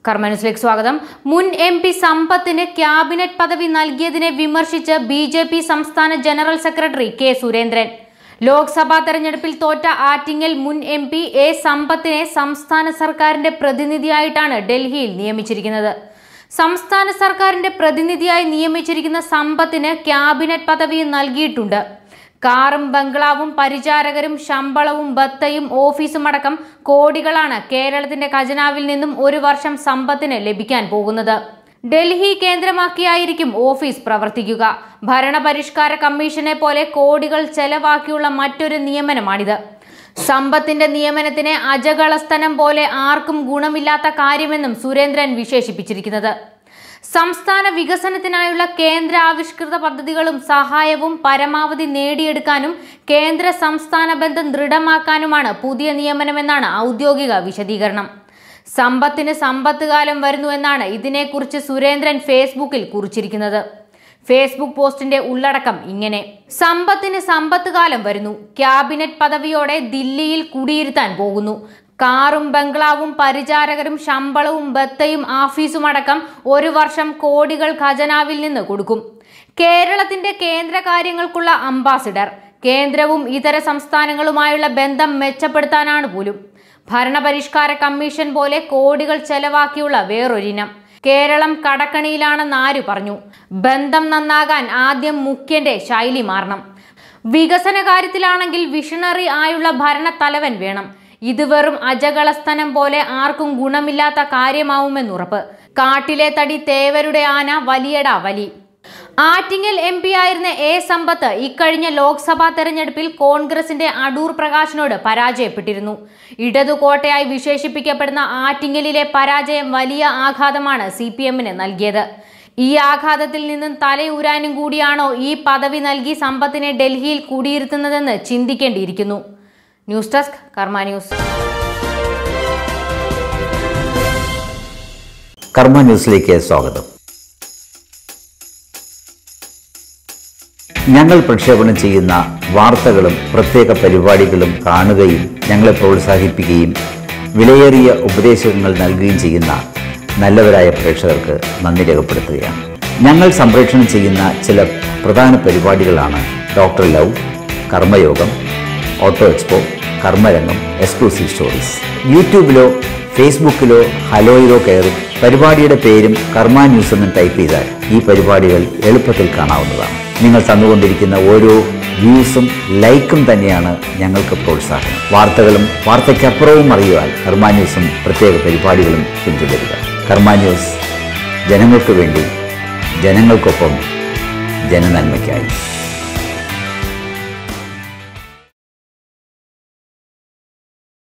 കർമ്മന്യൂസിലേക്ക് സ്വാഗതം മുൻ M P സമ്പത്തിന് ക്യാബിനറ്റ് പദവി നൽകിയതിനെ വിമർശിച്ച് ബി ജെ പി സംസ്ഥാന general secretary K Surendran Lok Sabha തെരഞ്ഞെടുപ്പിൽ തോറ്റ ആറ്റിങ്ങൽ മുൻ എം പി എ സമ്പത്തിനെ സംസ്ഥാന സർക്കാരിന്റെ പ്രതിനിധിയായിട്ടാണ് ഡൽഹിയിൽ നിയമിച്ചിരിക്കുന്നത് സംസ്ഥാന സർക്കാരിന്റെ പ്രതിനിധിയായി നിയമിച്ചിരിക്കുന്ന സമ്പത്തിന് ക്യാബിനറ്റ് പദവി നൽകിയിട്ടുണ്ട് കാറും ബംഗ്ലാവും പരിചാരകരും ശമ്പളവും ബത്തയും ഓഫീസും അടക്കം കോടികളാണ് കേരളത്തിന്റെ ഖജനാവിൽ നിന്നും ഒരു വർഷം സമ്പത്തിന് ലഭിക്കാൻ പോകുന്നത് ഡൽഹി കേന്ദ്രമാക്കിയായിരിക്കും ഓഫീസ് പ്രവർത്തിക്കുക ഭരണപരിഷ്കാര കമ്മീഷനെ പോലെ കോടികൾ ചെലവാക്കിയുള്ള മറ്റൊരു നിയമനമാണിത് സമ്പത്തിന്റെ നിയമനത്തിനെ അജകളസ്തനം പോലെ ആർക്കും ഗുണമില്ലാത്ത കാര്യമെന്നും സുരേന്ദ്രൻ വിശേഷിപ്പിച്ചിരിക്കുന്നത് സംസ്ഥാന വികസനത്തിനായുള്ള കേന്ദ്ര ആവിഷ്കൃത പദ്ധതികളും സഹായവും പരമാവധി നേടിയെടുക്കാനും കേന്ദ്ര സംസ്ഥാന ബന്ധം ദൃഢമാക്കാനുമാണ് പുതിയ നിയമനമെന്നാണ് ഔദ്യോഗിക വിശദീകരണം സമ്പത്തിന് സമ്പത്ത് കാലം വരുന്നുവെന്നാണ് ഇതിനെക്കുറിച്ച് സുരേന്ദ്രൻ ഫേസ്ബുക്കിൽ കുറിച്ചിരിക്കുന്നത് ഫേസ്ബുക്ക് പോസ്റ്റിന്റെ ഉള്ളടക്കം ഇങ്ങനെ സമ്പത്തിന് സമ്പത്ത് കാലം വരുന്നു ക്യാബിനറ്റ് പദവിയോടെ ദില്ലിയിൽ കുടിയിരുത്താൻ പോകുന്നു കാറും ബംഗ്ലാവും പരിചാരകരും ശമ്പളവും ബത്തയും ആഫീസും അടക്കം ഒരു വർഷം കോടികൾ ഖജനാവിൽ നിന്ന് കൊടുക്കും കേരളത്തിന്റെ കേന്ദ്ര കാര്യങ്ങൾക്കുള്ള അംബാസിഡർ കേന്ദ്രവും ഇതര സംസ്ഥാനങ്ങളുമായുള്ള ബന്ധം മെച്ചപ്പെടുത്താനാണ് പോലും ഭരണപരിഷ്കാര കമ്മീഷൻ പോലെ കോടികൾ ചെലവാക്കിയുള്ള വേറൊരിനം കേരളം കടക്കണിയിലാണെന്ന് ആര് പറഞ്ഞു ബന്ധം നന്നാകാൻ ആദ്യം മുഖ്യന്റെ ശൈലി മാറണം വികസന കാര്യത്തിലാണെങ്കിൽ വിഷണറി ആയുള്ള ഭരണത്തലവൻ വേണം ഇത് വെറും അജകളസ്തനം പോലെ ആർക്കും ഗുണമില്ലാത്ത കാര്യമാവുമെന്നുറപ്പ് കാട്ടിലെ തടി തേവരുടെ ആന വലിയട വലി ആറ്റിങ്ങൽ എം പി ആയിരുന്ന എ സമ്പത്ത് ഇക്കഴിഞ്ഞ ലോക്സഭാ തെരഞ്ഞെടുപ്പിൽ കോൺഗ്രസിന്റെ അടൂർ പ്രകാശിനോട് പരാജയപ്പെട്ടിരുന്നു ഇടതുകോട്ടയായി വിശേഷിപ്പിക്കപ്പെടുന്ന ആറ്റിങ്ങലിലെ പരാജയം വലിയ ആഘാതമാണ് സി പി എമ്മിന് നൽകിയത് ഈ ആഘാതത്തിൽ നിന്നും തലയൂരാനും കൂടിയാണോ ഈ പദവി നൽകി സമ്പത്തിനെ ഡൽഹിയിൽ കുടിയിരുത്തുന്നതെന്ന് ചിന്തിക്കേണ്ടിയിരിക്കുന്നു ന്യൂസ് ഡെസ്ക് കർമ്മ ന്യൂസ് കർമ്മ ന്യൂസിലേക്ക് സ്വാഗതം ഞങ്ങൾ പ്രക്ഷേപണം ചെയ്യുന്ന വാർത്തകളും പ്രത്യേക പരിപാടികളും കാണുകയും ഞങ്ങളെ പ്രോത്സാഹിപ്പിക്കുകയും വിലയേറിയ ഉപദേശങ്ങൾ നൽകുകയും ചെയ്യുന്ന നല്ലവരായ പ്രേക്ഷകർക്ക് നന്ദി രേഖപ്പെടുത്തുകയാണ് ഞങ്ങൾ സംപ്രേഷണം ചെയ്യുന്ന ചില പ്രധാന പരിപാടികളാണ് doctor love Karmayogam auto expo Karmarangam exclusive stories യൂട്യൂബിലോ ഫേസ്ബുക്കിലോ ഹലോയിലോ കയറി പരിപാടിയുടെ പേരും കർമ്മ ന്യൂസ് എന്ന് ടൈപ്പ് ചെയ്താൽ ഈ പരിപാടികൾ എളുപ്പത്തിൽ കാണാവുന്നതാണ് നിങ്ങൾ തന്നുകൊണ്ടിരിക്കുന്ന ഓരോ വ്യൂസും ലൈക്കും തന്നെയാണ് ഞങ്ങൾക്ക് പ്രോത്സാഹനം വാർത്തകളും വാർത്തയ്ക്കപ്പുറവും അറിയുവാൻ കർമ്മ ന്യൂസും പ്രത്യേക പരിപാടികളും പിന്തുടരുക കർമ്മ ന്യൂസ് ജനങ്ങൾക്ക് വേണ്ടി ജനങ്ങൾക്കൊപ്പം ജനനന്മയ്ക്കായി